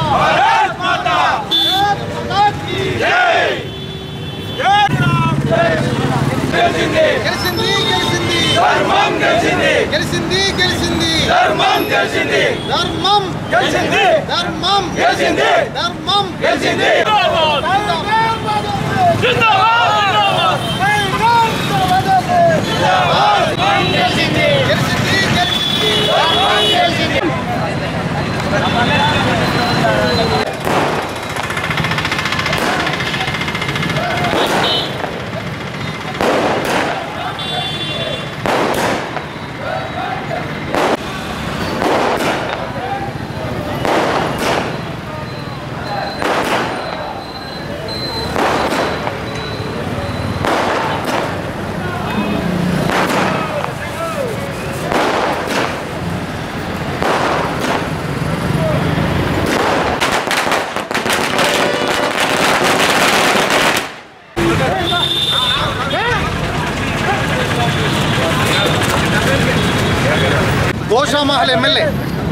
గెలిచింది గెలిచింది ధర్మం గెలిచింది గెలిచింది గెలిచింది ధర్మం గెలిచింది ధర్మం గెలిచింది ధర్మం గెలిచింది ధర్మం గెలిచింది గెలిచింది గెలిచింది Goshamahal MLA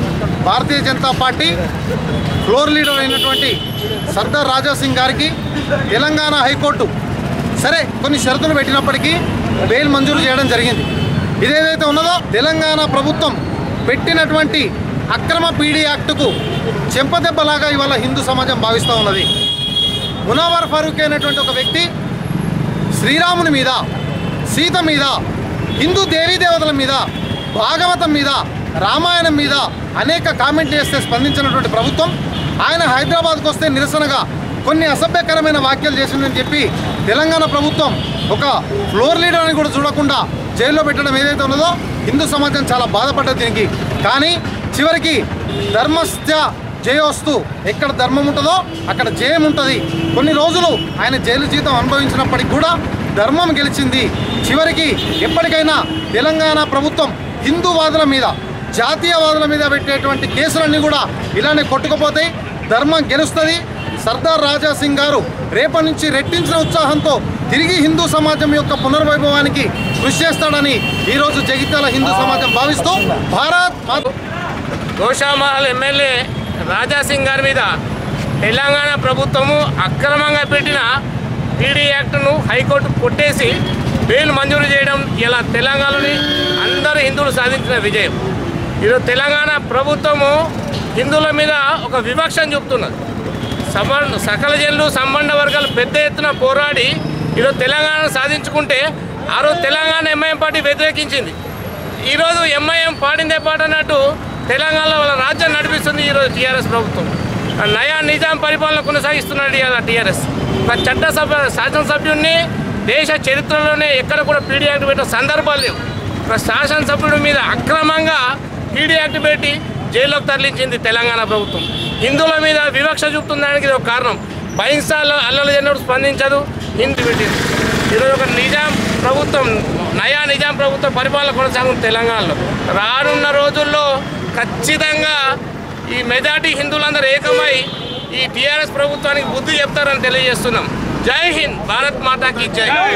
Bharatiya Janata Party floor leader అయినటువంటి సర్దార్ రాజా సింగ్ గారికి తెలంగాణ హైకోర్టు సరే కొన్ని షరతులు పెట్టినప్పటికీ బెయిల్ మంజూరు చేయడం జరిగింది ఇదేదైతే ఉన్నదో తెలంగాణ ప్రభుత్వం పెట్టినటువంటి అక్రమ పీడీ యాక్టుకు చెంపదెబ్బలాగా ఇవాళ హిందూ సమాజం భావిస్తూ ఉన్నది మునావర్ ఫరూక్ అనేటువంటి ఒక వ్యక్తి శ్రీరాముని మీద సీత మీద హిందూ దేవీ దేవతల మీద భాగవతం మీద రామాయణం మీద అనేక కామెంట్లు చేస్తే స్పందించినటువంటి ప్రభుత్వం ఆయన హైదరాబాద్కు వస్తే నిరసనగా కొన్ని అసభ్యకరమైన వ్యాఖ్యలు చేసిందని చెప్పి తెలంగాణ ప్రభుత్వం ఒక ఫ్లోర్ లీడర్ అని కూడా చూడకుండా జైల్లో పెట్టడం ఏదైతే ఉన్నదో హిందూ సమాజం చాలా బాధపడ్డది దీనికి కానీ చివరికి ధర్మస్థ జయోస్తు ఎక్కడ ధర్మం ఉంటుందో అక్కడ జయం ఉంటుంది కొన్ని రోజులు ఆయన జైలు జీతం అనుభవించినప్పటికీ కూడా ధర్మం గెలిచింది చివరికి ఎప్పటికైనా తెలంగాణ ప్రభుత్వం హిందూవాదుల మీద జాతీయవాదుల మీద పెట్టేటువంటి కేసులన్నీ కూడా ఇలానే కొట్టుకుపోతాయి ధర్మం గెలుస్తుంది సర్దార్ రాజా సింగ్ గారు రేపటి నుంచి రెట్టించిన ఉత్సాహంతో తిరిగి హిందూ సమాజం యొక్క పునర్వైభవానికి కృషి చేస్తాడని ఈరోజు జగిత్యాల హిందూ సమాజం భావిస్తూ భారత్ మాత గోషామహల్ ఎమ్మెల్యే రాజాసింగ్ గారి మీద తెలంగాణ ప్రభుత్వము అక్రమంగా పెట్టిన పీడీ యాక్ట్ను హైకోర్టు కొట్టేసి బెయిల్ మంజూరు చేయడం ఇలా తెలంగాణలోని అందరు హిందువులు సాధించిన విజయం ఈరోజు తెలంగాణ ప్రభుత్వము హిందువుల మీద ఒక వివక్షను చూపుతున్నది సంబంధ సకల జనులు సంబంధ వర్గాలు పెద్ద ఎత్తున పోరాడి ఈరోజు తెలంగాణను సాధించుకుంటే ఆ రోజు తెలంగాణ ఎంఐఎం పార్టీ వ్యతిరేకించింది ఈరోజు ఎంఐఎం పాడిందే పాట అన్నట్టు తెలంగాణలో వాళ్ళ రాజ్యం నడిపిస్తుంది ఈరోజు టీఆర్ఎస్ ప్రభుత్వం ఆ నయా నిజాం పరిపాలన కొనసాగిస్తున్నాడు ఇవాళ టీఆర్ఎస్ ఒక చట్టసభ శాసనసభ్యుడిని దేశ చరిత్రలోనే ఎక్కడ కూడా పీడీ యాక్ట్ పెట్టిన సందర్భాలు లేవు ఒక శాసనసభ్యుడి మీద అక్రమంగా పీడీ యాక్ట్ పెట్టి జైల్లోకి తరలించింది తెలంగాణ ప్రభుత్వం హిందువుల మీద వివక్ష చూపుతుందానికి ఇది ఒక కారణం బహింసాల్లో అల్లలు చెన్నప్పుడు స్పందించదు హిందూ పెట్టింది ఈరోజు ఒక నిజాం ప్రభుత్వం నయా నిజాం ప్రభుత్వం పరిపాలన కొనసాగుతుంది తెలంగాణలో రానున్న రోజుల్లో ఖచ్చితంగా ఈ మెజార్టీ హిందువులందరూ ఏకమై ఈ టీఆర్ఎస్ ప్రభుత్వానికి బుద్ధి చెప్తారని తెలియజేస్తున్నాం జై హింద్ భారత్ మాతాకి జై